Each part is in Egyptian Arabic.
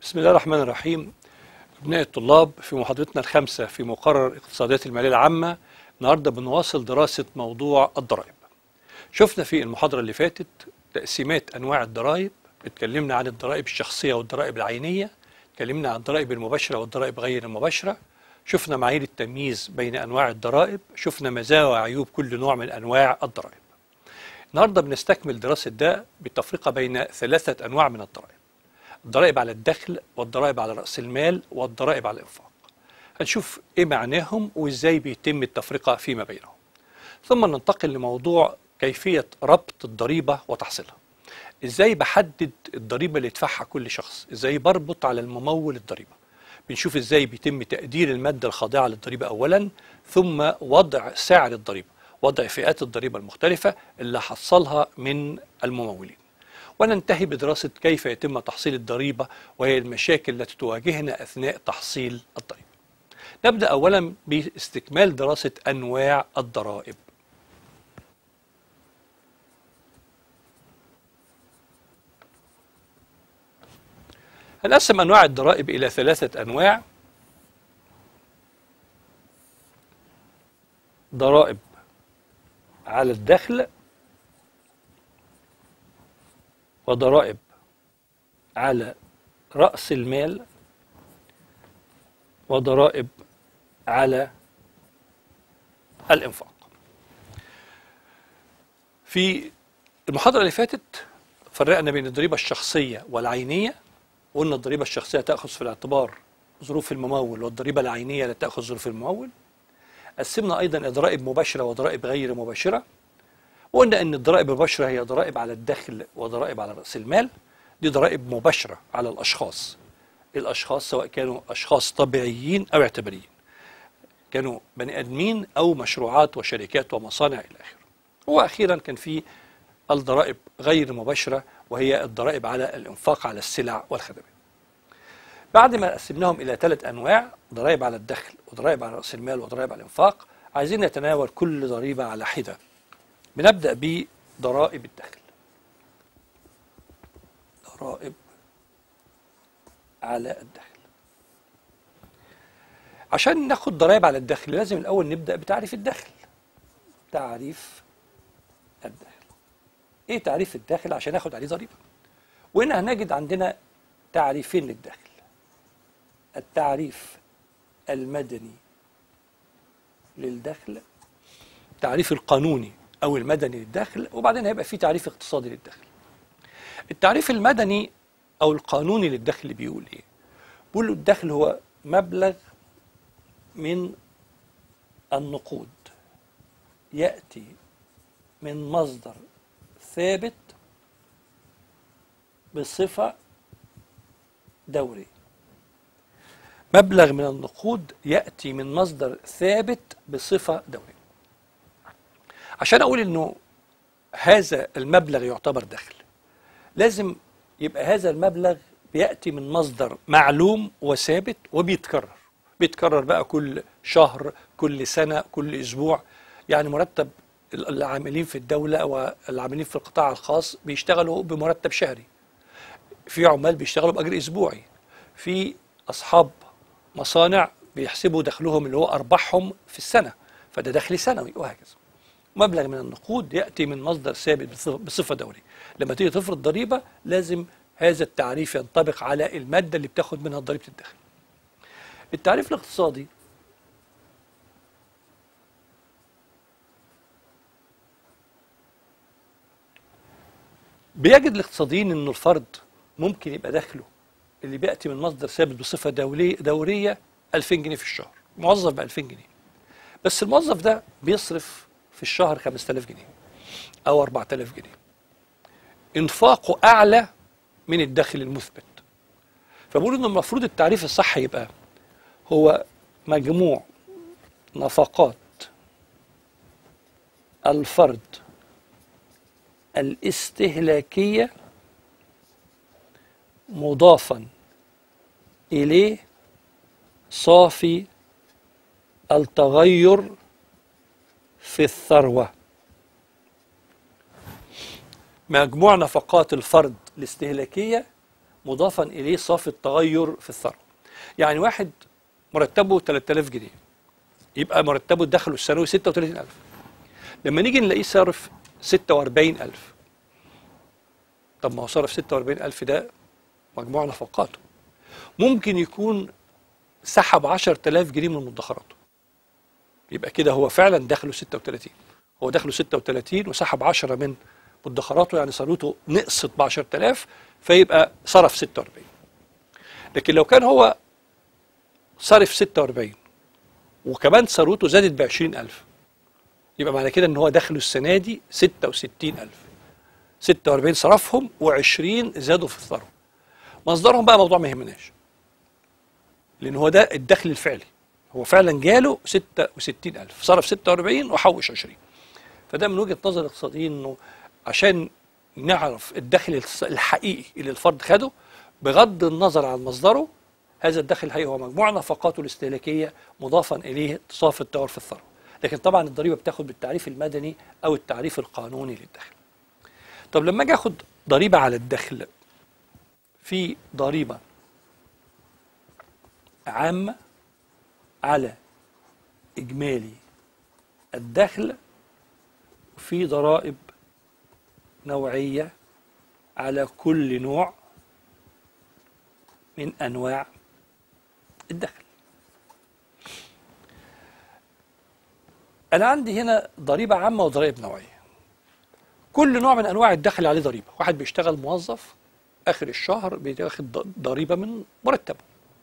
بسم الله الرحمن الرحيم أبناء الطلاب في محاضرتنا الخامسة في مقرر اقتصاديات المالية العامة النهاردة بنواصل دراسة موضوع الضرائب شفنا في المحاضرة اللي فاتت تقسيمات أنواع الضرائب اتكلمنا عن الضرائب الشخصية والضرائب العينية اتكلمنا عن الضرائب المباشرة والضرائب غير المباشرة شفنا معايير التمييز بين أنواع الضرائب شفنا مزايا وعيوب كل نوع من أنواع الضرائب النهاردة بنستكمل دراسة ده بالتفرقة بين ثلاثة أنواع من الضرائب الضرائب على الدخل والضرائب على رأس المال والضرائب على الإنفاق هنشوف إيه معناهم وإزاي بيتم التفرقة فيما بينهم ثم ننتقل لموضوع كيفية ربط الضريبة وتحصيلها إزاي بحدد الضريبة اللي يدفعها كل شخص إزاي بربط على الممول الضريبة بنشوف إزاي بيتم تقدير المادة الخاضعة للضريبة أولا ثم وضع سعر الضريبة وضع فئات الضريبة المختلفة اللي حصلها من الممولين وننتهي بدراسة كيف يتم تحصيل الضريبة وهي المشاكل التي تواجهنا أثناء تحصيل الضريبة نبدأ أولا باستكمال دراسة أنواع الضرائب هنقسم أنواع الضرائب إلى ثلاثة أنواع ضرائب على الدخل وضرائب على رأس المال وضرائب على الإنفاق في المحاضرة اللي فاتت فرقنا بين الضريبة الشخصية والعينية وقلنا الضريبة الشخصية تأخذ في الاعتبار ظروف الممول والضريبة العينية لا تأخذ ظروف الممول قسمنا أيضا ضرائب مباشرة وضرائب غير مباشرة وقلنا ان الضرائب المباشره هي ضرائب على الدخل وضرائب على راس المال دي ضرائب مباشره على الاشخاص الاشخاص سواء كانوا اشخاص طبيعيين او اعتباريين كانوا بني ادمين او مشروعات وشركات ومصانع الى اخره واخيرا كان في الضرائب غير مباشره وهي الضرائب على الانفاق على السلع والخدمات بعد ما قسمناهم الى ثلاث انواع ضرائب على الدخل وضرائب على راس المال وضرائب على الانفاق عايزين نتناول كل ضريبه على حده بنبدأ بضرائب الدخل ضرائب على الدخل عشان ناخد ضرائب على الدخل لازم الأول نبدأ بتعريف الدخل تعريف الدخل ايه تعريف الدخل عشان اخد عليه ضريبة وهنا هنجد عندنا تعريفين للدخل التعريف المدني للدخل التعريف القانوني او المدني للدخل وبعدين هيبقى في تعريف اقتصادي للدخل التعريف المدني او القانوني للدخل بيقول ايه بيقول الدخل هو مبلغ من النقود ياتي من مصدر ثابت بصفه دوريه مبلغ من النقود ياتي من مصدر ثابت بصفه دوريه عشان اقول انه هذا المبلغ يعتبر دخل لازم يبقى هذا المبلغ بياتي من مصدر معلوم وثابت وبيتكرر بيتكرر بقى كل شهر كل سنه كل اسبوع يعني مرتب العاملين في الدوله والعاملين في القطاع الخاص بيشتغلوا بمرتب شهري في عمال بيشتغلوا باجر اسبوعي في اصحاب مصانع بيحسبوا دخلهم اللي هو ارباحهم في السنه فده دخل سنوي وهكذا مبلغ من النقود يأتي من مصدر ثابت بصفة دورية لما تيجي تفرض ضريبة لازم هذا التعريف ينطبق على المادة اللي بتاخد منها ضريبة الدخل التعريف الاقتصادي بيجد الاقتصاديين ان الفرد ممكن يبقى دخله اللي بياتي من مصدر ثابت بصفه دوليه دوريه 2000 جنيه في الشهر موظف ب 2000 جنيه بس الموظف ده بيصرف في الشهر 5000 جنيه او 4000 جنيه انفاقه اعلى من الدخل المثبت فبقول ان المفروض التعريف الصح يبقى هو مجموع نفقات الفرد الاستهلاكيه مضافا اليه صافي التغير في الثروة مجموع نفقات الفرد الاستهلاكية مضافا إليه صافي التغير في الثروة يعني واحد مرتبه 3000 جنيه يبقى مرتبه دخله السنوي 36000 لما نيجي نلاقيه صارف 46000 طب ما هو صرف 46000 ده مجموع نفقاته ممكن يكون سحب 10000 جنيه من مدخراته يبقى كده هو فعلا دخله 36 هو دخله 36 وسحب 10 من مدخراته يعني ثروته نقصت ب 10000 فيبقى صرف 46 لكن لو كان هو صرف 46 وكمان ثروته زادت ب 20000 يبقى معنى كده ان هو دخله السنه دي 66000 46 صرفهم و20 زادوا في الثروه مصدرهم بقى موضوع ما يهمناش لان هو ده الدخل الفعلي هو فعلا جاله 66000 صرف 46 وحوش 20 فده من وجهه نظر الاقتصاديين انه عشان نعرف الدخل الص- الحقيقي اللي الفرد خده بغض النظر عن مصدره هذا الدخل الحقيقي هو مجموع نفقاته الاستهلاكيه مضافا اليه صافي التوار في الثروه لكن طبعا الضريبه بتاخد بالتعريف المدني او التعريف القانوني للدخل طب لما اجي اخد ضريبه على الدخل في ضريبه عامه على اجمالي الدخل وفي ضرائب نوعيه على كل نوع من انواع الدخل انا عندي هنا ضريبه عامه وضرائب نوعيه كل نوع من انواع الدخل عليه ضريبه واحد بيشتغل موظف اخر الشهر بياخد ض- ضريبه من مرتبه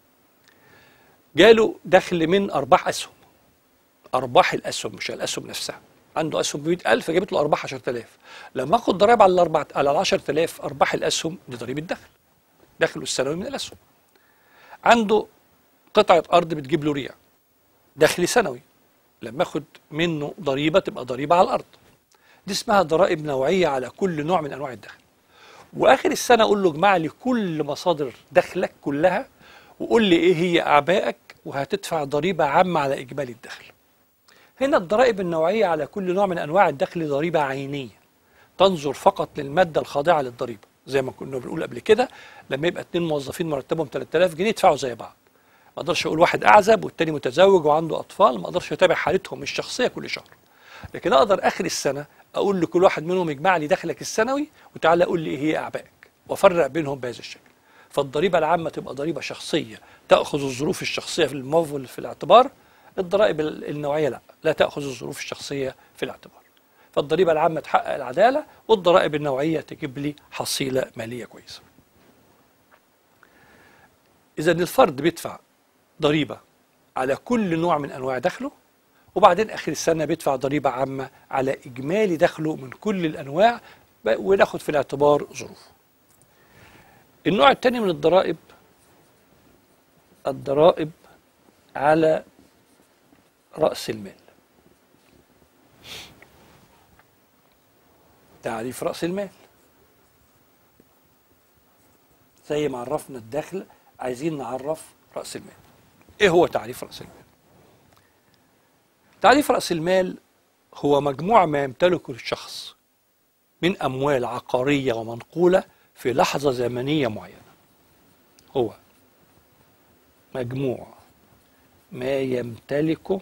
جاله دخل من ارباح اسهم ارباح الاسهم مش الاسهم نفسها عنده اسهم ب 100000 جابت له ارباح 10000 لما اخد ضرائب على الاربع على ال 10000 ارباح الاسهم دي ضريبه دخل دخله السنوي من الاسهم عنده قطعه ارض بتجيب له ريع دخل سنوي لما اخد منه ضريبه تبقى ضريبه على الارض دي اسمها ضرائب نوعيه على كل نوع من انواع الدخل واخر السنه اقول له اجمع لي كل مصادر دخلك كلها وقول لي ايه هي اعبائك وهتدفع ضريبه عامه على اجمالي الدخل هنا الضرائب النوعيه على كل نوع من انواع الدخل ضريبه عينيه تنظر فقط للماده الخاضعه للضريبه زي ما كنا بنقول قبل كده لما يبقى اتنين موظفين مرتبهم 3000 جنيه يدفعوا زي بعض ما اقدرش اقول واحد اعزب والتاني متزوج وعنده اطفال ما اقدرش اتابع حالتهم الشخصيه كل شهر لكن اقدر اخر السنه اقول لكل واحد منهم اجمع لي دخلك السنوي وتعالى قول لي ايه هي اعبائك وافرق بينهم بهذا الشكل فالضريبه العامه تبقى ضريبه شخصيه تاخذ الظروف الشخصيه في الموظف في الاعتبار الضرائب ال- النوعيه لا لا تاخذ الظروف الشخصيه في الاعتبار فالضريبه العامه تحقق العداله والضرائب النوعيه تجيب لي حصيله ماليه كويسه اذا الفرد بيدفع ضريبه على كل نوع من انواع دخله وبعدين اخر السنه بيدفع ضريبه عامه على اجمالي دخله من كل الانواع ب- وناخد في الاعتبار ظروفه. النوع الثاني من الضرائب الضرائب على راس المال. تعريف راس المال زي ما عرفنا الدخل عايزين نعرف راس المال. ايه هو تعريف راس المال؟ تعريف رأس المال هو مجموع ما يمتلكه الشخص من أموال عقارية ومنقولة في لحظة زمنية معينة هو مجموع ما يمتلكه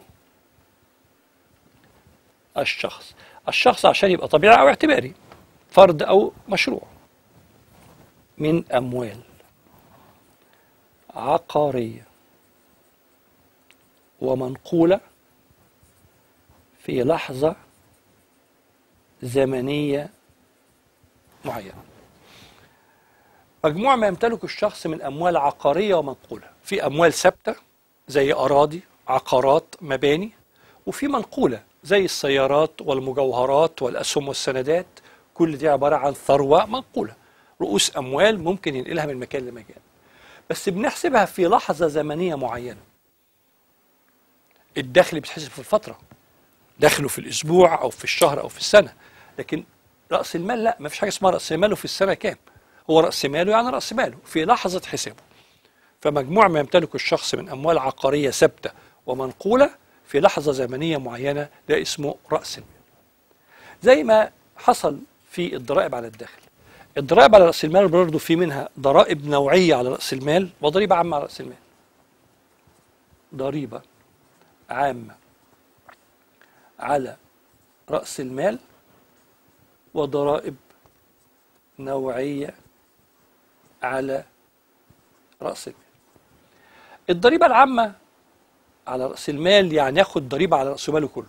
الشخص الشخص عشان يبقى طبيعي أو اعتباري فرد أو مشروع من أموال عقارية ومنقولة في لحظة زمنية معينة مجموع ما يمتلكه الشخص من أموال عقارية ومنقولة في أموال ثابتة زي أراضي عقارات مباني وفي منقولة زي السيارات والمجوهرات والأسهم والسندات كل دي عبارة عن ثروة منقولة رؤوس أموال ممكن ينقلها من مكان لمكان بس بنحسبها في لحظة زمنية معينة الدخل بيتحسب في الفترة دخله في الاسبوع او في الشهر او في السنه لكن راس المال لا ما فيش حاجه اسمها راس ماله في السنه كام هو راس ماله يعني راس ماله في لحظه حسابه فمجموع ما يمتلكه الشخص من اموال عقاريه ثابته ومنقوله في لحظه زمنيه معينه ده اسمه راس المال زي ما حصل في الضرائب على الدخل الضرائب على راس المال برضه في منها ضرائب نوعيه على راس المال وضريبه عامه على راس المال ضريبه عامه على راس المال وضرائب نوعيه على راس المال الضريبه العامه على راس المال يعني ياخد ضريبه على راس ماله كله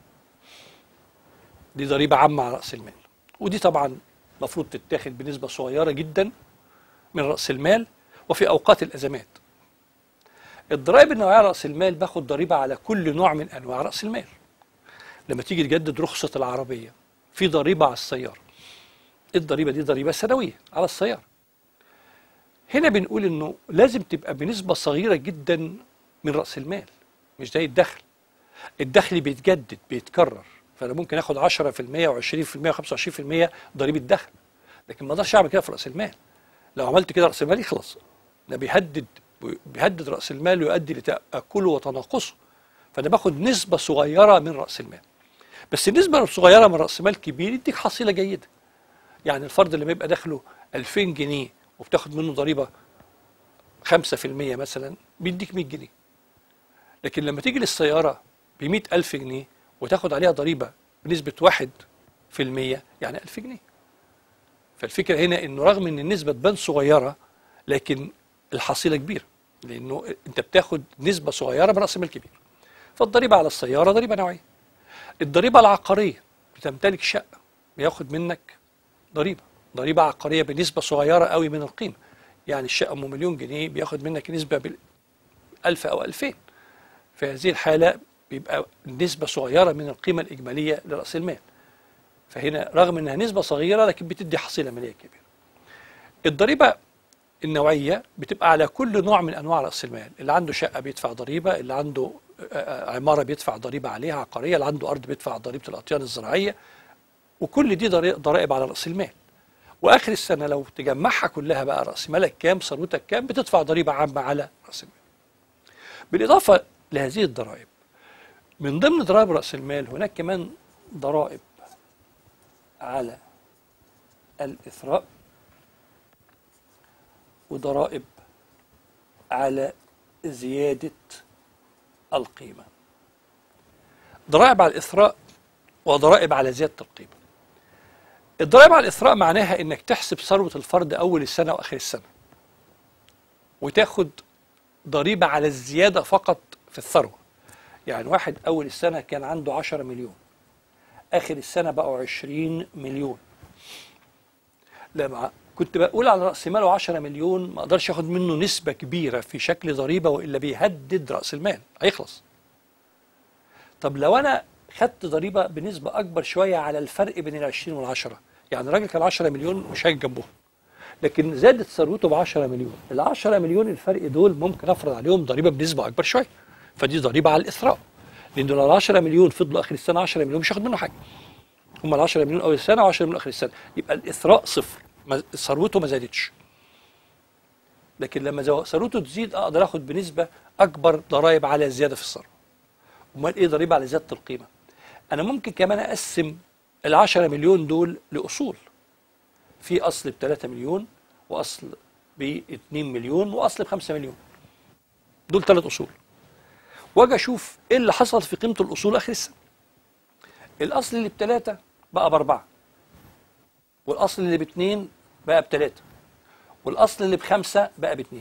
دي ضريبه عامه على راس المال ودي طبعا المفروض تتاخد بنسبه صغيره جدا من راس المال وفي اوقات الازمات الضرائب النوعيه على راس المال باخد ضريبه على كل نوع من انواع راس المال لما تيجي تجدد رخصه العربيه في ضريبه على السياره الضريبه دي ضريبه سنويه على السياره هنا بنقول انه لازم تبقى بنسبه صغيره جدا من راس المال مش زي الدخل الدخل بيتجدد بيتكرر فانا ممكن اخد 10% و20% و25% ضريبه دخل لكن ما اقدرش اعمل كده في راس المال لو عملت كده راس المال يخلص ده بيهدد بيهدد راس المال ويؤدي لتاكله وتناقصه فانا باخد نسبه صغيره من راس المال بس النسبه الصغيره من راس مال كبير يديك حصيله جيده يعني الفرد اللي بيبقى دخله 2000 جنيه وبتاخد منه ضريبه 5% مثلا بيديك 100 جنيه لكن لما تيجي للسياره ب 100000 جنيه وتاخد عليها ضريبه بنسبه 1% يعني 1000 جنيه فالفكره هنا انه رغم ان النسبه تبان صغيره لكن الحصيله كبيره لانه انت بتاخد نسبه صغيره من راس مال كبير فالضريبه على السياره ضريبه نوعيه الضريبه العقاريه بتمتلك شقه بياخد منك ضريبه ضريبه عقاريه بنسبه صغيره قوي من القيمه يعني الشقه ام مليون جنيه بياخد منك نسبه بال 1000 او 2000 في هذه الحاله بيبقى نسبه صغيره من القيمه الاجماليه لراس المال فهنا رغم انها نسبه صغيره لكن بتدي حصيله ماليه كبيره الضريبه النوعيه بتبقى على كل نوع من انواع راس المال اللي عنده شقه بيدفع ضريبه اللي عنده عماره بيدفع ضريبه عليها عقاريه اللي عنده ارض بيدفع ضريبه الاطيان الزراعيه وكل دي ضرائب على راس المال واخر السنه لو تجمعها كلها بقى راس مالك كام ثروتك كام بتدفع ضريبه عامه على راس المال بالاضافه لهذه الضرائب من ضمن ضرائب راس المال هناك كمان ضرائب على الاثراء وضرائب على زياده القيمه ضرائب على الاثراء وضرائب على زياده القيمه الضرائب على الاثراء معناها انك تحسب ثروه الفرد اول السنه واخر السنه وتاخد ضريبه على الزياده فقط في الثروه يعني واحد اول السنه كان عنده 10 مليون اخر السنه بقوا 20 مليون لما كنت بقول على راس ماله 10 مليون ما اقدرش اخد منه نسبه كبيره في شكل ضريبه والا بيهدد راس المال هيخلص طب لو انا خدت ضريبه بنسبه اكبر شويه على الفرق بين ال 20 وال 10 يعني الراجل كان 10 مليون مش هيجي جنبهم لكن زادت ثروته ب 10 مليون ال 10 مليون الفرق دول ممكن افرض عليهم ضريبه بنسبه اكبر شويه فدي ضريبه على الاثراء لان لو ال 10 مليون فضلوا اخر السنه 10 مليون مش هاخد منه حاجه هم ال 10 مليون اول السنه و10 مليون اخر السنه يبقى الاثراء صفر ثروته ما زادتش لكن لما ثروته تزيد اقدر اخد بنسبه اكبر ضرائب على الزياده في الثروه امال ايه ضريبه على زياده القيمه انا ممكن كمان اقسم ال 10 مليون دول لاصول في اصل ب 3 مليون واصل ب 2 مليون واصل ب 5 مليون دول ثلاث اصول واجي اشوف ايه اللي حصل في قيمه الاصول اخر السنه الاصل اللي بثلاثه بقى باربعه والاصل اللي باثنين بقى بثلاثه والاصل اللي بخمسه بقى باثنين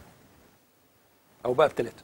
او بقى بثلاثه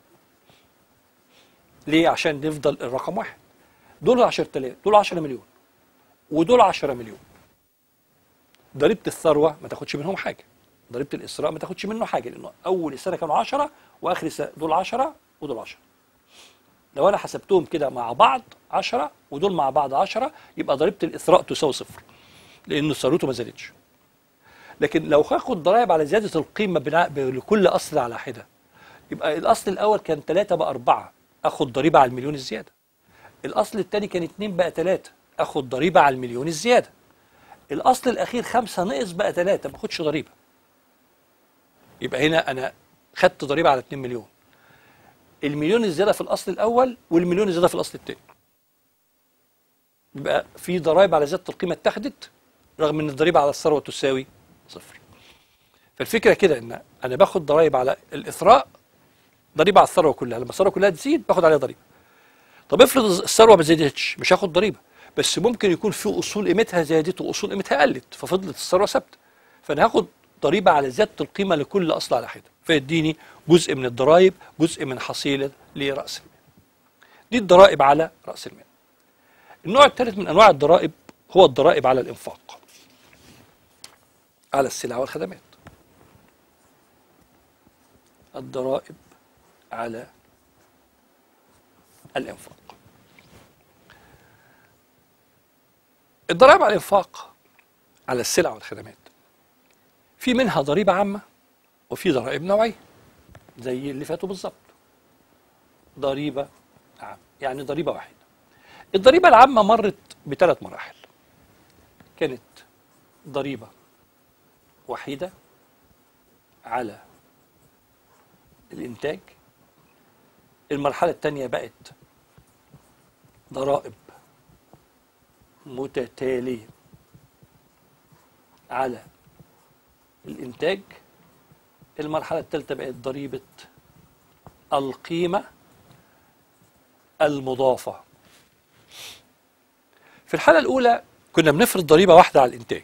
ليه عشان نفضل الرقم واحد دول 10000 دول 10 مليون ودول 10 مليون ضريبه الثروه ما تاخدش منهم حاجه ضريبه الاسراء ما تاخدش منه حاجه لانه اول السنه كانوا 10 واخر السنه دول 10 ودول 10 لو انا حسبتهم كده مع بعض 10 ودول مع بعض 10 يبقى ضريبه الاثراء تساوي صفر لان ثروته ما زادتش لكن لو هاخد ضرائب على زياده القيمه بناء لكل اصل على حده يبقى الاصل الاول كان 3 بقى 4 اخد ضريبه على المليون الزياده الاصل الثاني كان 2 بقى 3 اخد ضريبه على المليون الزياده الاصل الاخير 5 ناقص بقى 3 ما اخدش ضريبه يبقى هنا انا خدت ضريبه على 2 مليون المليون الزياده في الاصل الاول والمليون الزياده في الاصل الثاني يبقى في ضرائب على زياده القيمه اتخذت رغم ان الضريبه على الثروه تساوي صفر فالفكره كده ان انا باخد ضرائب على الاثراء ضريبه على الثروه كلها لما الثروه كلها تزيد باخد عليها ضريبه طب افرض الثروه ما زادتش مش هاخد ضريبه بس ممكن يكون في اصول قيمتها زادت واصول قيمتها قلت ففضلت الثروه ثابته فانا هاخد ضريبه على زياده القيمه لكل اصل على حده فيديني جزء من الضرائب جزء من حصيله لراس المال دي الضرائب على راس المال النوع الثالث من انواع الضرائب هو الضرائب على الانفاق على السلع والخدمات الضرائب على الانفاق الضرائب على الانفاق على السلع والخدمات في منها ضريبه عامه وفي ضرائب نوعيه زي اللي فاتوا بالظبط ضريبه عامه يعني ضريبه واحده الضريبه العامه مرت بثلاث مراحل كانت ضريبه وحيده على الانتاج المرحله الثانيه بقت ضرائب متتاليه على الانتاج المرحله الثالثه بقت ضريبه القيمه المضافه في الحاله الاولى كنا بنفرض ضريبه واحده على الانتاج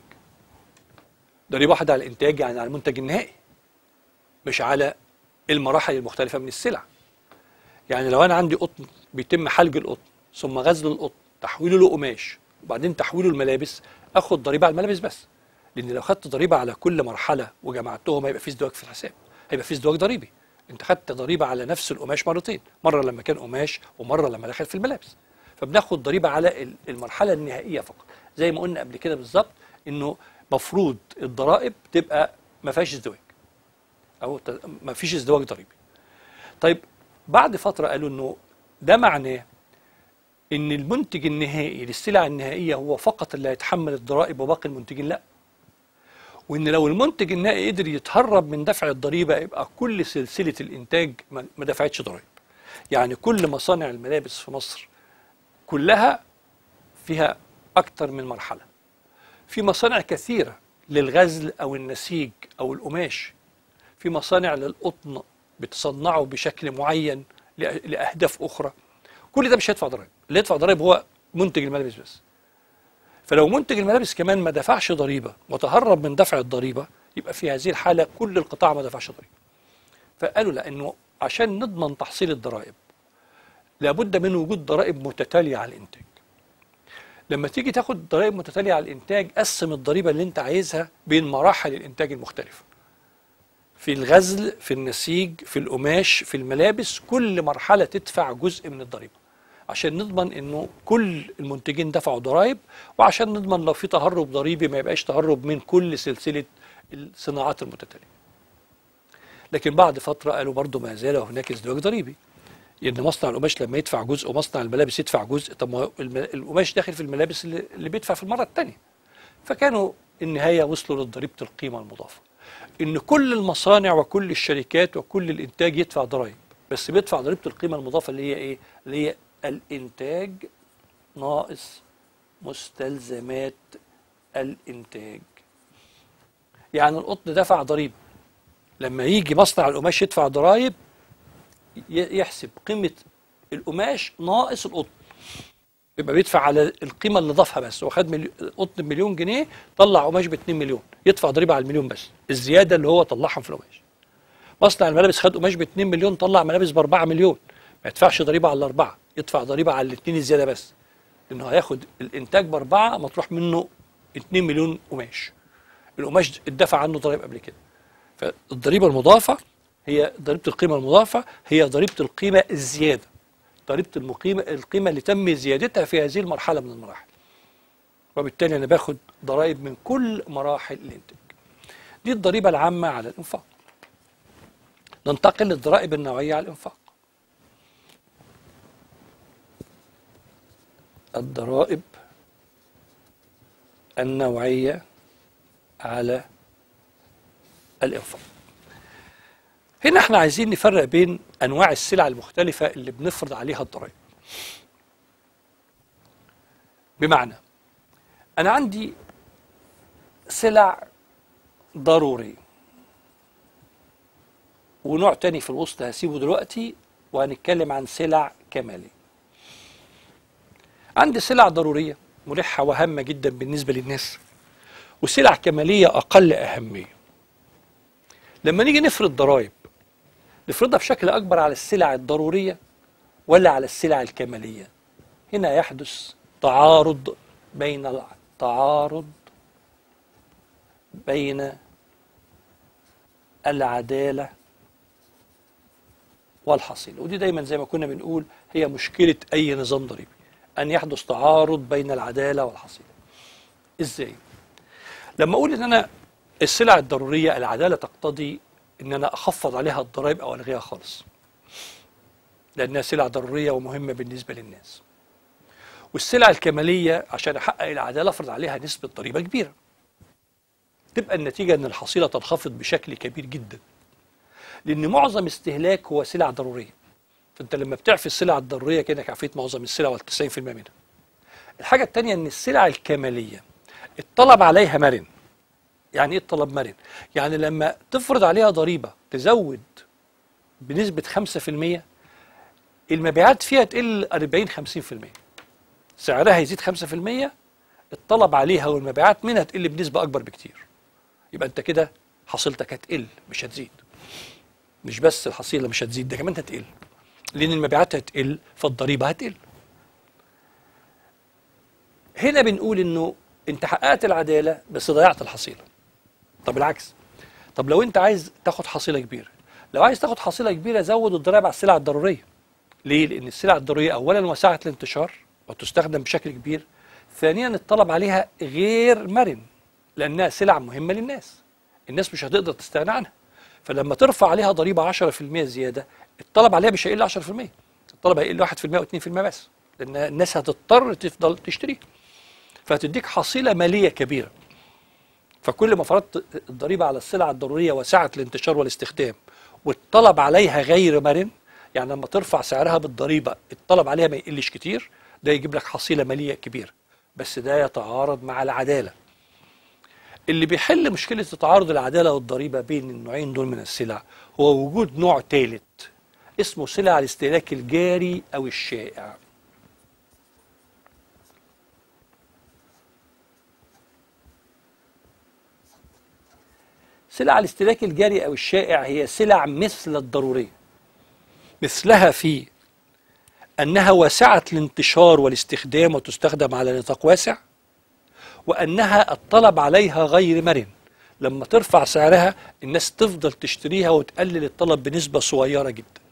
ضريبه واحده على الانتاج يعني على المنتج النهائي مش على المراحل المختلفه من السلع يعني لو انا عندي قطن بيتم حلج القطن ثم غزل القطن تحويله لقماش وبعدين تحويله الملابس اخد ضريبه على الملابس بس لان لو خدت ضريبه على كل مرحله وجمعتهم هيبقى في ازدواج في الحساب هيبقى في ازدواج ضريبي انت خدت ضريبه على نفس القماش مرتين مره لما كان قماش ومره لما دخل في الملابس فبناخد ضريبه على ال- المرحله النهائيه فقط زي ما قلنا قبل كده بالظبط انه مفروض الضرائب تبقى ما فيهاش ازدواج او ت- ما فيش ازدواج ضريبي طيب بعد فتره قالوا انه ده معناه ان المنتج النهائي للسلع النهائيه هو فقط اللي هيتحمل الضرائب وباقي المنتجين لا وان لو المنتج النهائي قدر يتهرب من دفع الضريبه يبقى كل سلسله الانتاج ما ما دفعتش ضرائب يعني كل مصانع الملابس في مصر كلها فيها اكتر من مرحله في مصانع كثيره للغزل او النسيج او القماش في مصانع للقطن بتصنعه بشكل معين لأ- لاهداف اخرى كل ده مش هيدفع ضرائب اللي يدفع ضرائب هو منتج الملابس بس فلو منتج الملابس كمان ما دفعش ضريبه وتهرب من دفع الضريبه يبقى في هذه الحاله كل القطاع ما دفعش ضريبه فقالوا لا انه عشان نضمن تحصيل الضرائب لابد من وجود ضرائب متتاليه على الانتاج لما تيجي تاخد ضرائب متتاليه على الانتاج قسم الضريبه اللي انت عايزها بين مراحل الانتاج المختلفه في الغزل في النسيج في القماش في الملابس كل مرحله تدفع جزء من الضريبه عشان نضمن انه كل المنتجين دفعوا ضرائب وعشان نضمن لو في تهرب ضريبي ما يبقاش تهرب من كل سلسله الصناعات المتتاليه لكن بعد فتره قالوا برضو ما زال هناك ازدواج ضريبي ان مصنع القماش لما يدفع جزء ومصنع الملابس يدفع جزء طب ما هو الم- القماش داخل في الملابس اللي اللي بيدفع في المره الثانيه فكانوا النهايه وصلوا لضريبه القيمه المضافه ان كل المصانع وكل الشركات وكل الانتاج يدفع ضرائب بس بيدفع ضريبه القيمه المضافه اللي هي ايه اللي هي الانتاج ناقص مستلزمات الانتاج يعني القطن دفع ضريبه لما يجي مصنع القماش يدفع ضرائب ي- يحسب قيمه القماش ناقص القطن يبقى بيدفع على القيمه اللي ضافها بس هو خد مليون قطن بمليون جنيه طلع قماش ب 2 مليون يدفع ضريبه على المليون بس الزياده اللي هو طلعهم في القماش مصنع الملابس خد قماش ب 2 مليون طلع ملابس ب 4 مليون ما يدفعش ضريبه على الاربعه يدفع ضريبه على الاثنين الزياده بس لانه هياخد الانتاج باربعه مطروح منه 2 مليون قماش القماش اتدفع عنه ضرائب قبل كده فالضريبه المضافه هي ضريبه القيمه المضافه هي ضريبه القيمه الزياده ضريبه المقيمه القيمه اللي تم زيادتها في هذه المرحله من المراحل وبالتالي انا باخد ضرائب من كل مراحل الانتاج دي الضريبه العامه على الانفاق ننتقل للضرائب النوعيه على الانفاق الضرائب النوعيه على الانفاق هنا احنا عايزين نفرق بين انواع السلع المختلفه اللي بنفرض عليها الضرائب بمعنى انا عندي سلع ضرورية ونوع تاني في الوسط هسيبه دلوقتي وهنتكلم عن سلع كمالية عندي سلع ضرورية مريحة وهامة جدا بالنسبة للناس وسلع كمالية أقل أهمية لما نيجي نفرض ضرائب نفرضها بشكل أكبر على السلع الضرورية ولا على السلع الكمالية هنا يحدث تعارض بين الع- تعارض بين العدالة والحصيلة ودي دايما زي ما كنا بنقول هي مشكلة أي نظام ضريبي أن يحدث تعارض بين العدالة والحصيلة إزاي؟ لما أقول إن أنا السلع الضرورية العدالة تقتضي إن أنا أخفض عليها الضرائب أو ألغيها خالص لأنها سلع ضرورية ومهمة بالنسبة للناس والسلع الكمالية عشان أحقق العدالة أفرض عليها نسبة ضريبة كبيرة تبقى النتيجة أن الحصيلة تنخفض بشكل كبير جدا لأن معظم استهلاك هو سلع ضرورية فأنت لما بتعفي السلع الضرورية كأنك عفيت معظم السلع وال 90% منها الحاجة التانية أن السلع الكمالية الطلب عليها مرن يعني ايه الطلب مرن؟ يعني لما تفرض عليها ضريبة تزود بنسبة 5% المبيعات فيها تقل 40 50% سعرها يزيد 5% الطلب عليها والمبيعات منها تقل بنسبة أكبر بكتير يبقى أنت كده حصيلتك هتقل مش هتزيد مش بس الحصيلة مش هتزيد ده كمان هتقل لأن المبيعات هتقل فالضريبة هتقل هنا بنقول إنه أنت حققت العدالة بس ضيعت الحصيلة طب العكس طب لو أنت عايز تاخد حصيلة كبيرة لو عايز تاخد حصيلة كبيرة زود الضرائب على السلع الضرورية ليه؟ لأن السلع الضرورية أولا وسعة الانتشار وتستخدم بشكل كبير ثانيا الطلب عليها غير مرن لأنها سلع مهمة للناس الناس مش هتقدر تستغنى عنها فلما ترفع عليها ضريبة 10% زيادة الطلب عليها مش هيقل 10% الطلب هيقل 1% و2% بس لأن الناس هتضطر تفضل تشتري فهتديك حصيلة مالية كبيرة فكل ما فرضت الضريبة على السلع الضرورية وسعة الانتشار والاستخدام والطلب عليها غير مرن يعني لما ترفع سعرها بالضريبة الطلب عليها ما يقلش كتير ده يجيب لك حصيلة مالية كبيرة بس ده يتعارض مع العدالة اللي بيحل مشكلة تعارض العدالة والضريبة بين النوعين دول من السلع هو وجود نوع ثالث اسمه سلع الاستهلاك الجاري أو الشائع سلع الاستهلاك الجاري أو الشائع هي سلع مثل الضرورية مثلها في أنها واسعة الانتشار والاستخدام وتستخدم على نطاق واسع وأنها الطلب عليها غير مرن لما ترفع سعرها الناس تفضل تشتريها وتقلل الطلب بنسبة صغيرة جدا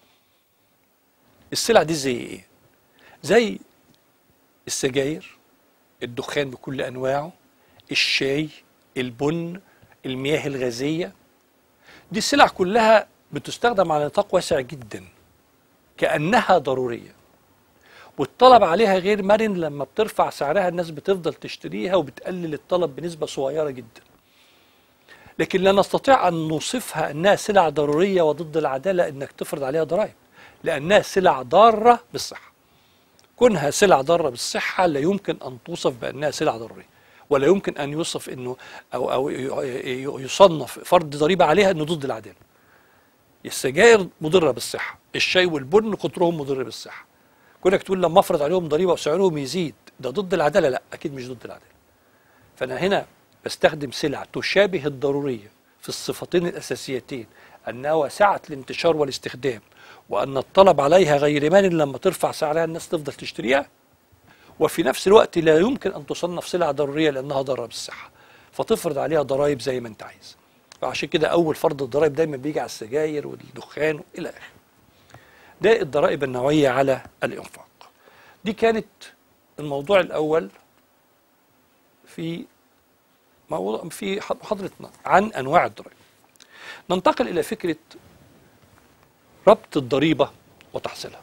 السلع دي زي ايه؟ زي السجاير الدخان بكل أنواعه الشاي البن المياه الغازية دي السلع كلها بتستخدم على نطاق واسع جدا كأنها ضرورية والطلب عليها غير مرن لما بترفع سعرها الناس بتفضل تشتريها وبتقلل الطلب بنسبة صغيرة جدا لكن لا نستطيع أن نوصفها أنها سلع ضرورية وضد العدالة أنك تفرض عليها ضرائب لأنها سلع ضارة بالصحة كونها سلع ضارة بالصحة لا يمكن أن توصف بأنها سلع ضرورية ولا يمكن أن يوصف أنه أو أو يصنف فرض ضريبة عليها أنه ضد العدالة السجاير مضرة بالصحة الشاي والبن كترهم مضر بالصحة كونك تقول لما افرض عليهم ضريبة وسعرهم يزيد ده ضد العدالة لا أكيد مش ضد العدالة فأنا هنا بستخدم سلع تشابه الضرورية في الصفتين الأساسيتين أنها واسعة الانتشار والاستخدام وأن الطلب عليها غير مرن لما ترفع سعرها الناس تفضل تشتريها وفي نفس الوقت لا يمكن أن تصنف سلعة ضرورية لأنها ضارة بالصحة فتفرض عليها ضرائب زي ما أنت عايز فعشان كده أول فرض الضرائب دايما بيجي على السجاير والدخان إلى آخره ده الضرائب النوعية على الإنفاق دي كانت الموضوع الأول في موضوع في محاضرتنا عن أنواع الضرائب ننتقل إلى فكرة ربط الضريبة وتحصيلها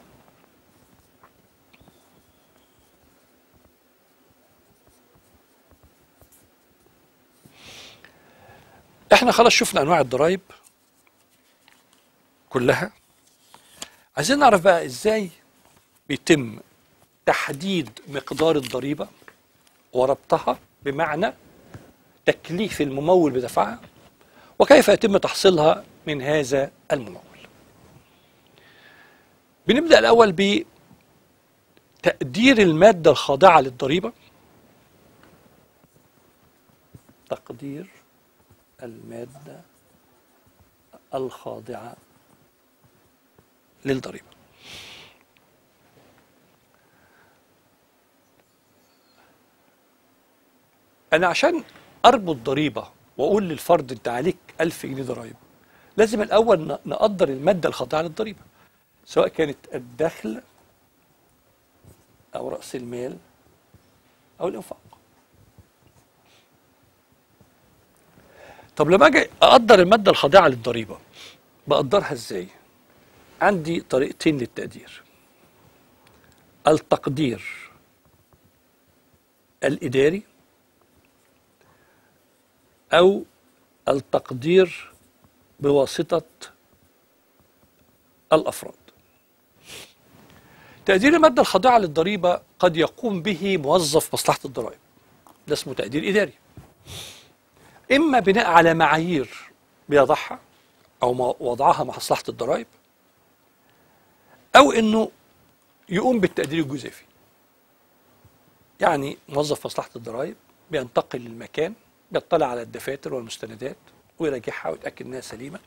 احنا خلاص شفنا انواع الضرائب كلها عايزين نعرف بقى ازاي بيتم تحديد مقدار الضريبة وربطها بمعنى تكليف الممول بدفعها وكيف يتم تحصيلها من هذا الممول بنبدأ الأول بتقدير المادة الخاضعة للضريبة تقدير المادة الخاضعة للضريبة أنا عشان أربط ضريبة وأقول للفرد أنت عليك 1000 جنيه ضرائب لازم الأول ن- نقدر المادة الخاضعة للضريبة سواء كانت الدخل أو رأس المال أو الإنفاق طب لما أجي أقدر المادة الخاضعة للضريبة بقدرها إزاي؟ عندي طريقتين للتقدير التقدير الإداري أو التقدير بواسطة الأفراد تقدير المادة الخاضعة للضريبة قد يقوم به موظف مصلحة الضرائب ده اسمه تقدير إداري إما بناء على معايير بيضعها أو ما وضعها مصلحة الضرائب أو إنه يقوم بالتقدير الجزافي يعني موظف مصلحة الضرائب بينتقل للمكان بيطلع على الدفاتر والمستندات ويراجعها ويتأكد إنها سليمة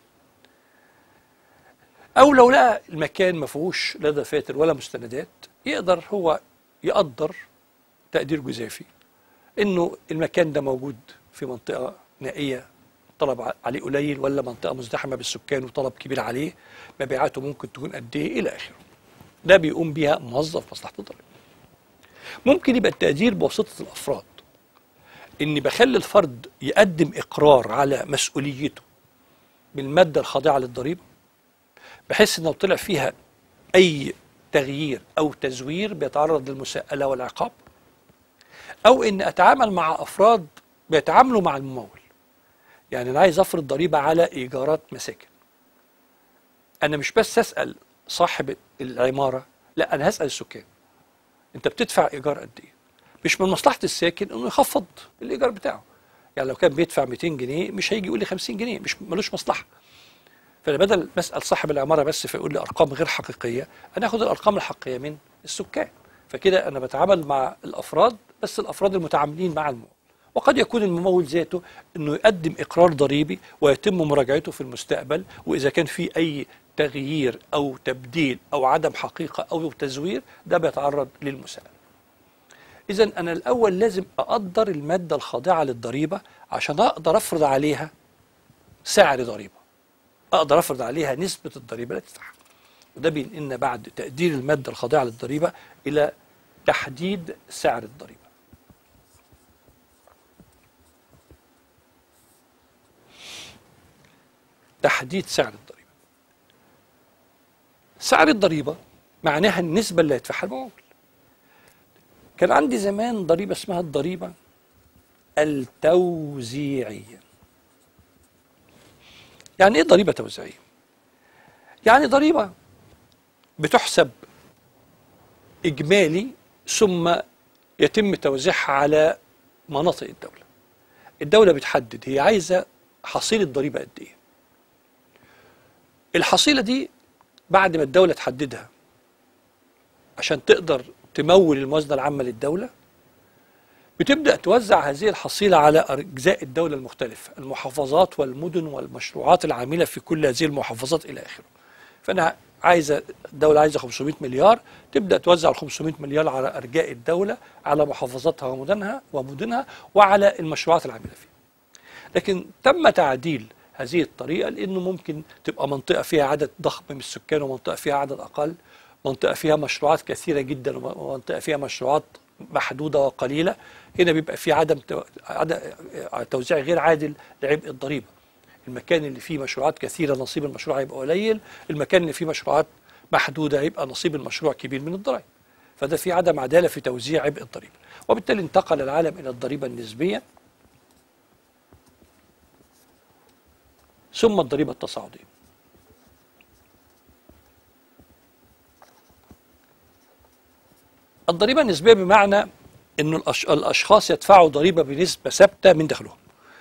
أو لو لقى المكان ما فيهوش لا دفاتر ولا مستندات يقدر هو يقدر تقدير جزافي إنه المكان ده موجود في منطقة نائية طلب عليه قليل ولا منطقة مزدحمة بالسكان وطلب كبير عليه مبيعاته ممكن تكون قد إيه إلى آخره ده بيقوم بيها موظف مصلحة الضريبة ممكن يبقى التقدير بواسطة الأفراد إني بخلي الفرد يقدم إقرار على مسؤوليته بالمادة الخاضعة للضريبة بحيث إنه طلع فيها أي تغيير أو تزوير بيتعرض للمساءلة والعقاب أو إن أتعامل مع أفراد بيتعاملوا مع الممول يعني أنا عايز أفرض ضريبة على إيجارات مساكن أنا مش بس أسأل صاحب العمارة لا أنا هسأل السكان أنت بتدفع إيجار قد إيه مش من مصلحة الساكن إنه يخفض الإيجار بتاعه يعني لو كان بيدفع 200 جنيه مش هيجي يقول لي 50 جنيه مش ملوش مصلحة فانا بدل ما اسال صاحب العماره بس فيقول لي ارقام غير حقيقيه انا اخد الارقام الحقيقيه من السكان فكده انا بتعامل مع الافراد بس الافراد المتعاملين مع الممول وقد يكون الممول ذاته انه يقدم اقرار ضريبي ويتم مراجعته في المستقبل واذا كان في اي تغيير او تبديل او عدم حقيقه او تزوير ده بيتعرض للمساءله اذا انا الاول لازم اقدر الماده الخاضعه للضريبه عشان اقدر افرض عليها سعر ضريبه اقدر افرض عليها نسبه الضريبه اللي تدفعها وده بينقلنا بعد تقدير الماده الخاضعه للضريبه الى تحديد سعر الضريبه تحديد سعر الضريبه سعر الضريبه معناها النسبه اللي هيدفعها الممول كان عندي زمان ضريبه اسمها الضريبه التوزيعيه يعني ايه ضريبه توزيعيه يعني ضريبه بتحسب اجمالي ثم يتم توزيعها على مناطق الدوله الدوله بتحدد هي عايزه حصيله ضريبه قد ايه الحصيله دي بعد ما الدوله تحددها عشان تقدر تمول الموازنه العامه للدوله بتبدأ توزع هذه الحصيلة على أجزاء الدولة المختلفة المحافظات والمدن والمشروعات العاملة في كل هذه المحافظات إلى آخره فأنا عايزة الدولة عايزة 500 مليار تبدأ توزع ال 500 مليار على أرجاء الدولة على محافظاتها ومدنها ومدنها وعلى المشروعات العاملة فيها لكن تم تعديل هذه الطريقة لأنه ممكن تبقى منطقة فيها عدد ضخم من السكان ومنطقة فيها عدد أقل منطقة فيها مشروعات كثيرة جدا ومنطقة فيها مشروعات محدودة وقليلة هنا بيبقى في عدم تو- عدم توزيع غير عادل لعبء الضريبة المكان اللي فيه مشروعات كثيرة نصيب المشروع هيبقى قليل المكان اللي فيه مشروعات محدودة هيبقى نصيب المشروع كبير من الضرائب فده في عدم عدالة في توزيع عبء الضريبة وبالتالي انتقل العالم إلى الضريبة النسبية ثم الضريبة التصاعدية الضريبة النسبية بمعنى أن الأش- الأشخاص يدفعوا ضريبة بنسبة ثابتة من دخلهم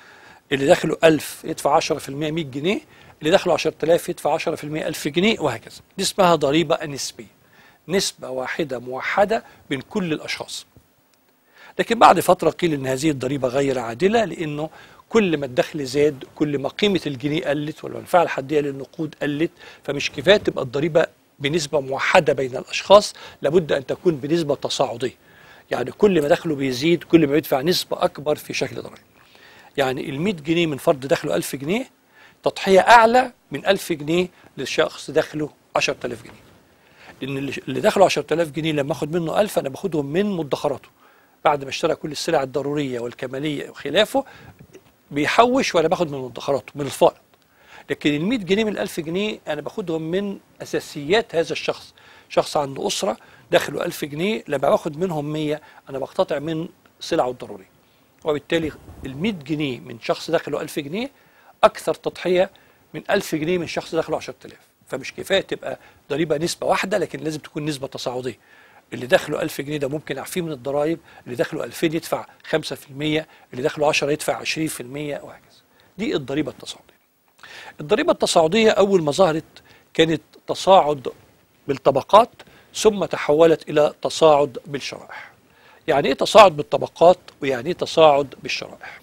اللي دخله 1000 يدفع 10% 100 جنيه اللي دخله 10000 يدفع 10% 1000 جنيه وهكذا دي اسمها ضريبة نسبية نسبة واحدة موحدة بين كل الأشخاص لكن بعد فترة قيل أن هذه الضريبة غير عادلة لأنه كل ما الدخل زاد كل ما قيمة الجنيه قلت والمنفعة الحدية للنقود قلت فمش كفاية تبقى الضريبة بنسبة موحدة بين الأشخاص لابد أن تكون بنسبة تصاعدية يعني كل ما دخله بيزيد كل ما يدفع نسبة أكبر في شكل ضرائب يعني ال 100 جنيه من فرد دخله 1000 جنيه تضحية أعلى من 1000 جنيه للشخص دخله 10000 جنيه لأن اللي دخله 10000 جنيه لما أخد منه 1000 أنا باخدهم من مدخراته بعد ما اشترى كل السلع الضرورية والكمالية وخلافه بيحوش وأنا باخد من مدخراته من الفائض لكن ال 100 جنيه من ال 1000 جنيه أنا باخدهم من أساسيات هذا الشخص شخص عنده أسرة دخله 1000 جنيه لما باخد منهم 100 أنا بقتطع من سلعه الضرورية وبالتالي ال 100 جنيه من شخص دخله 1000 جنيه أكثر تضحية من 1000 جنيه من شخص دخله 10000 فمش كفاية تبقى ضريبة نسبة واحدة لكن لازم تكون نسبة تصاعدية اللي دخله 1000 جنيه ده ممكن اعفيه من الضرائب اللي دخله 2000 يدفع 5% اللي دخله 10 يدفع 20% وهكذا دي الضريبة التصاعدية الضريبة التصاعدية أول ما ظهرت كانت تصاعد بالطبقات ثم تحولت إلى تصاعد بالشرائح يعني إيه تصاعد بالطبقات ويعني إيه تصاعد بالشرائح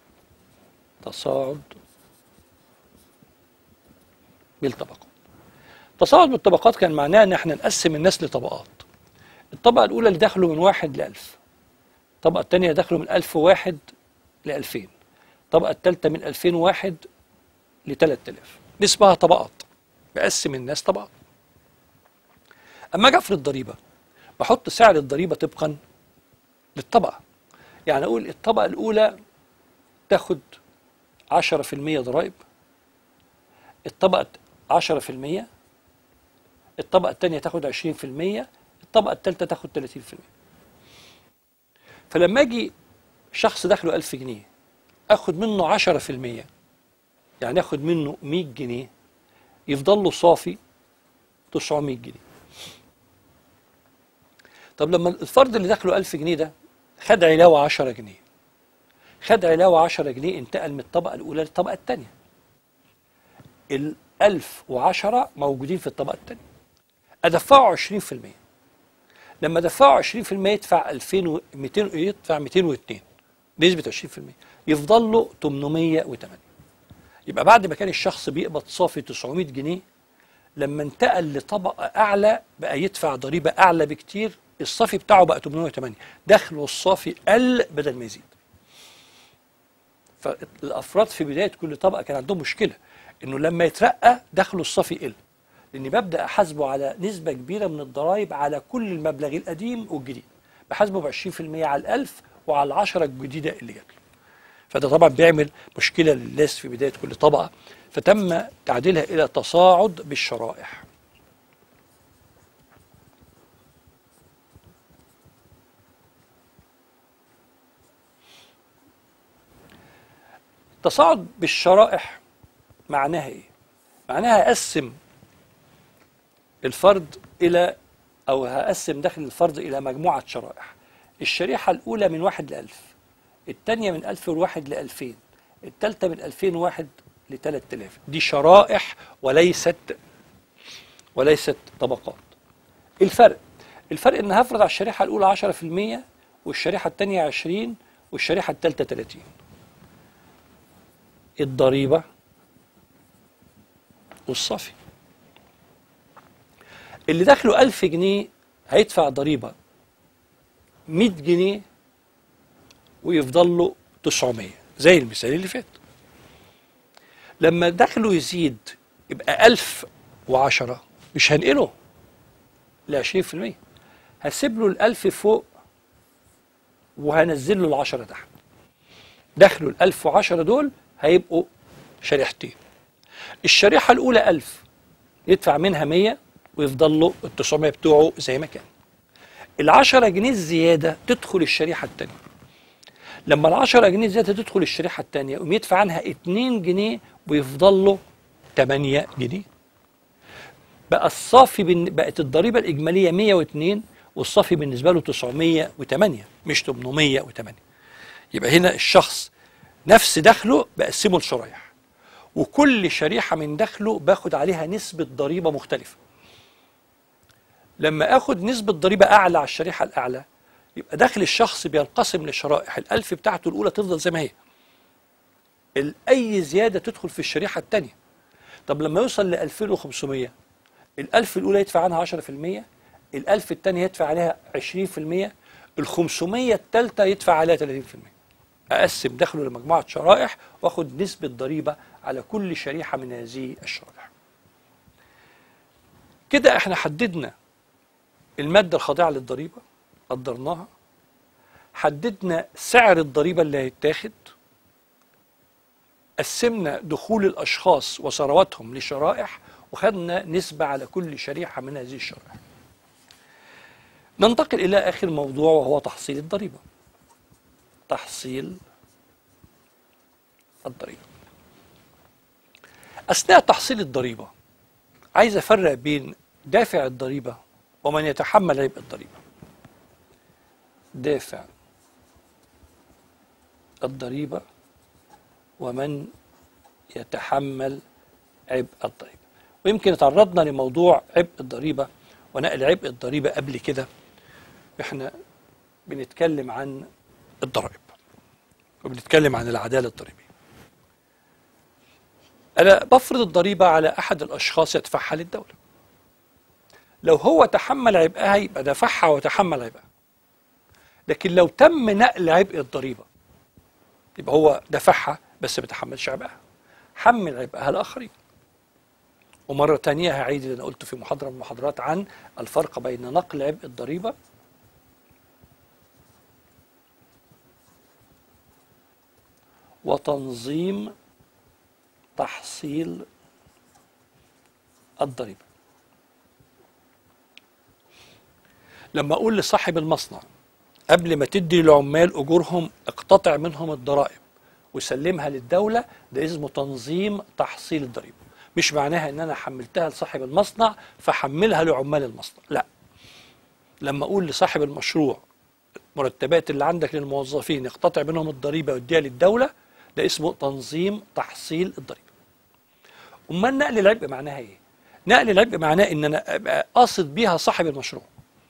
تصاعد بالطبقات تصاعد بالطبقات كان معناه ان احنا نقسم الناس لطبقات الطبقة الأولى اللي دخلوا من واحد لألف الطبقة الثانية دخلوا من ألف واحد لألفين الطبقة الثالثة من ألفين واحد لثلاث آلاف دي اسمها طبقات بقسم الناس طبقات أما أجي أفرض ضريبة بحط سعر الضريبة طبقا للطبقة يعني أقول الطبقة الأولى تاخد عشرة في المية ضرائب الطبقة عشرة في المية الطبقة الثانية تاخد عشرين في المية الطبقة الثالثة تاخد 30% فلما اجي شخص دخله 1000 جنيه اخد منه 10% يعني اخد منه 100 جنيه يفضل له صافي 900 جنيه طب لما الفرد اللي دخله 1000 جنيه ده خد علاوة 10 جنيه خد علاوة 10 جنيه انتقل من الطبقة الأولى للطبقة الثانية ال 1010 موجودين في الطبقة الثانية أدفعه 20% لما دفعوا 20% يدفع 2200 يدفع 202 بنسبة 20% يفضل له 808 يبقى بعد ما كان الشخص بيقبض صافي 900 جنيه لما انتقل لطبقة أعلى بقى يدفع ضريبة أعلى بكتير الصافي بتاعه بقى 808 دخله الصافي قل بدل ما يزيد فالأفراد في بداية كل طبقة كان عندهم مشكلة إنه لما يترقى دخله الصافي يقل لاني ببدا احاسبه على نسبه كبيره من الضرائب على كل المبلغ القديم والجديد بحاسبه ب 20% على الألف وعلى العشرة الجديدة اللي جات له فده طبعا بيعمل مشكلة للناس في بداية كل طبقة فتم تعديلها إلى تصاعد بالشرائح تصاعد بالشرائح معناها ايه؟ معناها اقسم الفرد إلى أو هقسم دخل الفرد إلى مجموعة شرائح الشريحة الأولى من واحد لألف الثانية من ألف وواحد لألفين الثالثة من ألفين واحد لثلاث آلاف دي شرائح وليست وليست طبقات الفرق الفرق ان هفرض على الشريحة الأولى 10% والشريحة الثانية 20 والشريحة الثالثة 30 الضريبة والصافي اللي دخله 1000 جنيه هيدفع ضريبة 100 جنيه ويفضل له 900 زي المثال اللي فات لما دخله يزيد يبقى 1010 مش هنقله ل 20% هسيب له ال 1000 فوق وهنزل له ال 10 تحت دخله ال 1010 دول هيبقوا شريحتين الشريحة الأولى 1000 يدفع منها 100 ويفضل له ال 900 بتوعه زي ما كان ال 10 جنيه الزياده تدخل الشريحه الثانيه لما ال 10 جنيه زياده تدخل الشريحه الثانيه يقوم يدفع عنها 2 جنيه ويفضل له 8 جنيه بقى الصافي بن... بقت الضريبه الاجماليه 102 والصافي بالنسبه له 908 مش 808 يبقى هنا الشخص نفس دخله بقسمه لشرايح وكل شريحة من دخله باخد عليها نسبة ضريبة مختلفة لما اخد نسبة ضريبة اعلى على الشريحة الاعلى يبقى دخل الشخص بينقسم لشرائح الألف بتاعته الأولى تفضل زي ما هي ال- أي زيادة تدخل في الشريحة الثانية طب لما يوصل ل 2500 الألف الأولى يدفع عنها 10% الألف الثانية يدفع عليها 20% ال 500 الثالثة يدفع عليها 30% أقسم دخله لمجموعة شرائح وأخد نسبة ضريبة على كل شريحة من هذه الشرائح كده احنا حددنا المادة الخاضعة للضريبة قدرناها حددنا سعر الضريبة اللي هيتاخد قسمنا دخول الأشخاص وثرواتهم لشرائح وخدنا نسبة على كل شريحة من هذه الشرائح ننتقل إلى آخر موضوع وهو تحصيل الضريبة تحصيل الضريبة أثناء تحصيل الضريبة عايز أفرق بين دافع الضريبة ومن يتحمل عبء الضريبة دافع الضريبة ومن يتحمل عبء الضريبة ويمكن تعرضنا لموضوع عبء الضريبة ونقل عبء الضريبة قبل كده احنا بنتكلم عن الضرائب وبنتكلم عن العدالة الضريبية أنا بفرض الضريبة على أحد الأشخاص يدفعها للدولة لو هو تحمل عبئها يبقى دفعها وتحمل عبئها لكن لو تم نقل عبء الضريبة يبقى هو دفعها بس ما تحملش عبئها حمل عبئها الآخرين ومرة تانية هعيد اللي أنا قلته في محاضرة من المحاضرات عن الفرق بين نقل عبء الضريبة وتنظيم تحصيل الضريبة لما أقول لصاحب المصنع قبل ما تدي للعمال أجورهم اقتطع منهم الضرائب وسلمها للدولة ده اسمه تنظيم تحصيل الضريبة مش معناها ان انا حملتها لصاحب المصنع فحملها لعمال المصنع لا لما اقول لصاحب المشروع مرتبات اللي عندك للموظفين اقتطع منهم الضريبة واديها للدولة ده اسمه تنظيم تحصيل الضريبة امال نقل العبء معناها ايه نقل العبء معناه ان انا ابقى قاصد بيها صاحب المشروع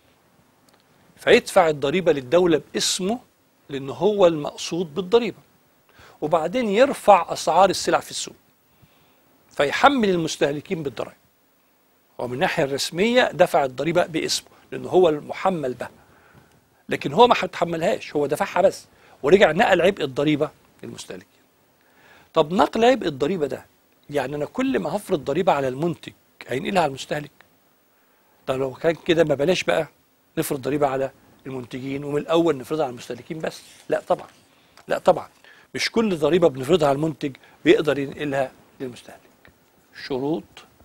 فيدفع الضريبة للدولة باسمه لأن هو المقصود بالضريبة وبعدين يرفع أسعار السلع في السوق فيحمل المستهلكين بالضرائب ومن الناحية الرسمية دفع الضريبة باسمه لأنه هو المحمل بها لكن هو ما هيتحملهاش هو دفعها بس ورجع نقل عبء الضريبة للمستهلكين طب نقل عبء الضريبة ده يعني أنا كل ما هفرض ضريبة على المنتج هينقلها على المستهلك طب لو كان كده ما بلاش بقى نفرض ضريبة على المنتجين ومن الأول نفرضها على المستهلكين بس لا طبعا لا طبعا مش كل ضريبة بنفرضها على المنتج بيقدر ينقلها للمستهلك شروط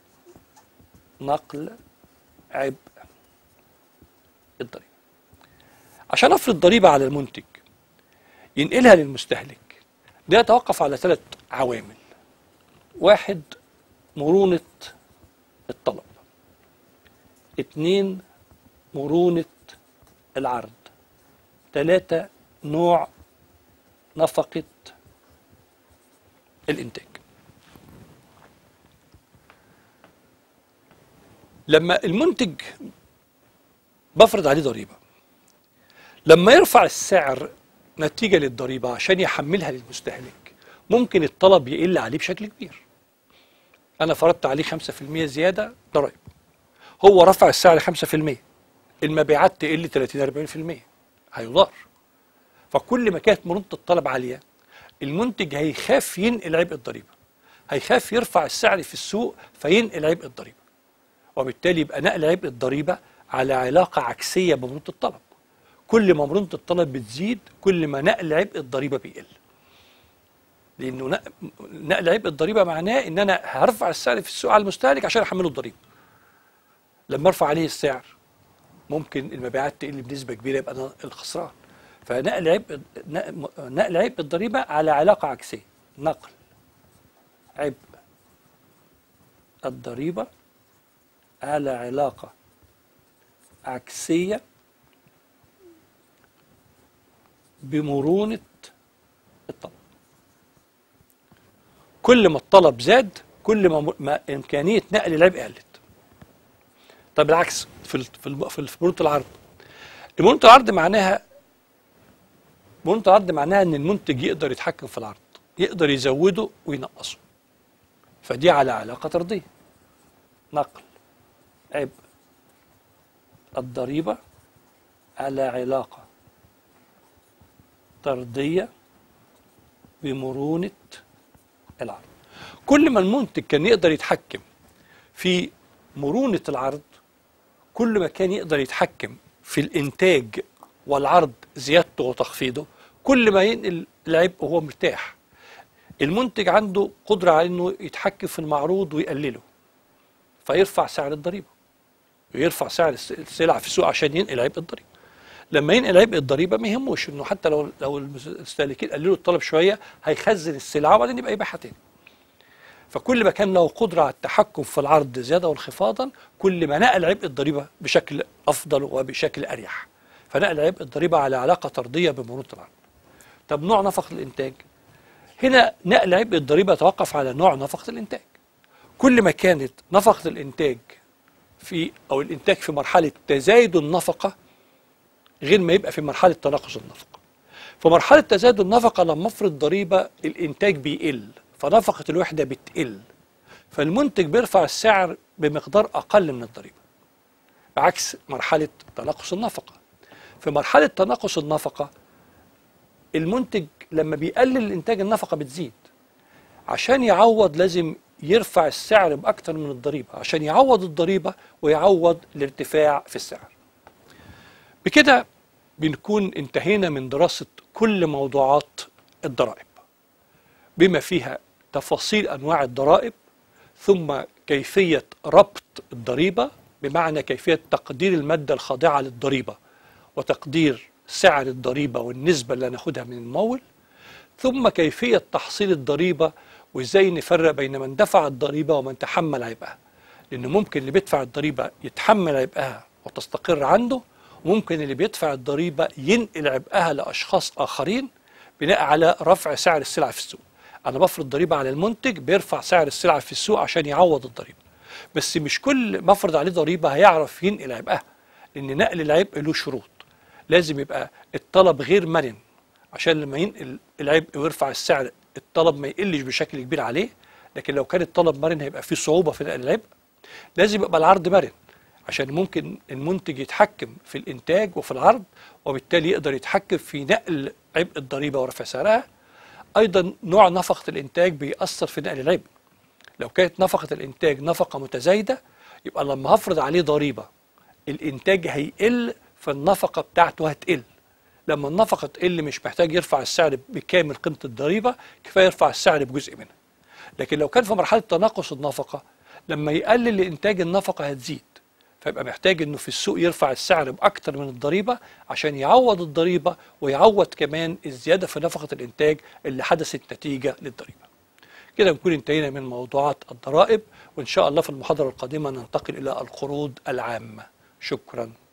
نقل عبء الضريبة عشان أفرض ضريبة على المنتج ينقلها للمستهلك ده يتوقف على ثلاث عوامل واحد مرونة الطلب اتنين مرونة العرض ثلاثة نوع نفقة الإنتاج لما المنتج بفرض عليه ضريبة لما يرفع السعر نتيجة للضريبة عشان يحملها للمستهلك ممكن الطلب يقل عليه بشكل كبير أنا فرضت عليه 5% زيادة ضرائب هو رفع السعر 5% المبيعات تقل 30 40% هيضار فكل ما كانت مرونة الطلب عالية المنتج هيخاف ينقل عبء الضريبة هيخاف يرفع السعر في السوق فينقل عبء الضريبة وبالتالي يبقى نقل عبء الضريبة على علاقة عكسية بمرونة الطلب كل ما مرونة الطلب بتزيد كل ما نقل عبء الضريبة بيقل لأنه نق- نقل عبء الضريبة معناه إن أنا هرفع السعر في السوق على المستهلك عشان أحمله الضريبة لما ارفع عليه السعر ممكن المبيعات تقل بنسبة كبيرة يبقى أنا الخسران فنقل عبء نقل عبء الضريبة على علاقة عكسية نقل عبء الضريبة على علاقة عكسية بمرونة الطلب كل ما الطلب زاد كل ما, ما امكانيه نقل العبء قلت طب بالعكس في ال- في الم- في ال- في مرونه العرض مرونه العرض معناها مرونه العرض معناها ان المنتج يقدر يتحكم في العرض يقدر يزوده وينقصه فدي على علاقه طرديه نقل عبء الضريبه على علاقه طرديه بمرونه العرض كل ما المنتج كان يقدر يتحكم في مرونة العرض كل ما كان يقدر يتحكم في الإنتاج والعرض زيادته وتخفيضه كل ما ينقل العبء وهو مرتاح المنتج عنده قدرة على أنه يتحكم في المعروض ويقلله فيرفع سعر الضريبة ويرفع سعر الس- السلع في السوق عشان ينقل عبء الضريبة لما ينقل عبء الضريبة ما يهموش انه حتى لو لو المستهلكين قللوا الطلب شوية هيخزن السلعة وبعدين يبقى يبيعها تاني فكل ما كان له قدرة على التحكم في العرض زيادة وانخفاضا كل ما نقل عبء الضريبة بشكل أفضل وبشكل أريح فنقل عبء الضريبة على علاقة طردية بمرونة العرض طب نوع نفقة الإنتاج هنا نقل عبء الضريبة يتوقف على نوع نفقة الإنتاج كل ما كانت نفقة الإنتاج في أو الإنتاج في مرحلة تزايد النفقة غير ما يبقى في مرحلة تناقص النفقة في مرحلة تزايد النفقة لما افرض ضريبة الإنتاج بيقل فنفقة الوحدة بتقل فالمنتج بيرفع السعر بمقدار أقل من الضريبة بعكس مرحلة تناقص النفقة في مرحلة تناقص النفقة المنتج لما بيقلل الإنتاج النفقة بتزيد عشان يعوض لازم يرفع السعر بأكتر من الضريبة عشان يعوض الضريبة ويعوض الارتفاع في السعر بكده بنكون انتهينا من دراسة كل موضوعات الضرائب بما فيها تفاصيل أنواع الضرائب ثم كيفية ربط الضريبة بمعنى كيفية تقدير المادة الخاضعة للضريبة وتقدير سعر الضريبة والنسبة اللي هناخدها من الممول ثم كيفية تحصيل الضريبة وازاي نفرق بين من دفع الضريبة ومن تحمل عبئها لأن ممكن اللي بيدفع الضريبة يتحمل عبئها وتستقر عنده وممكن اللي بيدفع الضريبة ينقل عبئها لأشخاص آخرين بناء على رفع سعر السلع في السوق أنا بفرض ضريبة على المنتج بيرفع سعر السلع في السوق عشان يعوض الضريبة بس مش كل ما افرض عليه ضريبة هيعرف ينقل عبئها لأن نقل العبء له شروط لازم يبقى الطلب غير مرن عشان لما ينقل العبء ويرفع السعر الطلب ما يقلش بشكل كبير عليه لكن لو كان الطلب مرن هيبقى فيه صعوبة في نقل العبء لازم يبقى العرض مرن عشان ممكن المنتج يتحكم في الإنتاج وفي العرض وبالتالي يقدر يتحكم في نقل عبء الضريبة ورفع سعرها أيضا نوع نفقة الإنتاج بيأثر في نقل العبء لو كانت نفقة الإنتاج نفقة متزايدة يبقى لما هفرض عليه ضريبة الإنتاج هيقل فالنفقة بتاعته هتقل لما النفقة تقل مش محتاج يرفع السعر بكامل قيمة الضريبة كفاية يرفع السعر بجزء منها لكن لو كان في مرحلة تناقص النفقة لما يقلل إنتاج النفقة هتزيد فيبقى محتاج انه في السوق يرفع السعر باكتر من الضريبه عشان يعوض الضريبه ويعوض كمان الزياده في نفقه الانتاج اللي حدثت نتيجه للضريبه. كده نكون انتهينا من موضوعات الضرائب وان شاء الله في المحاضره القادمه ننتقل الى القروض العامه. شكرا.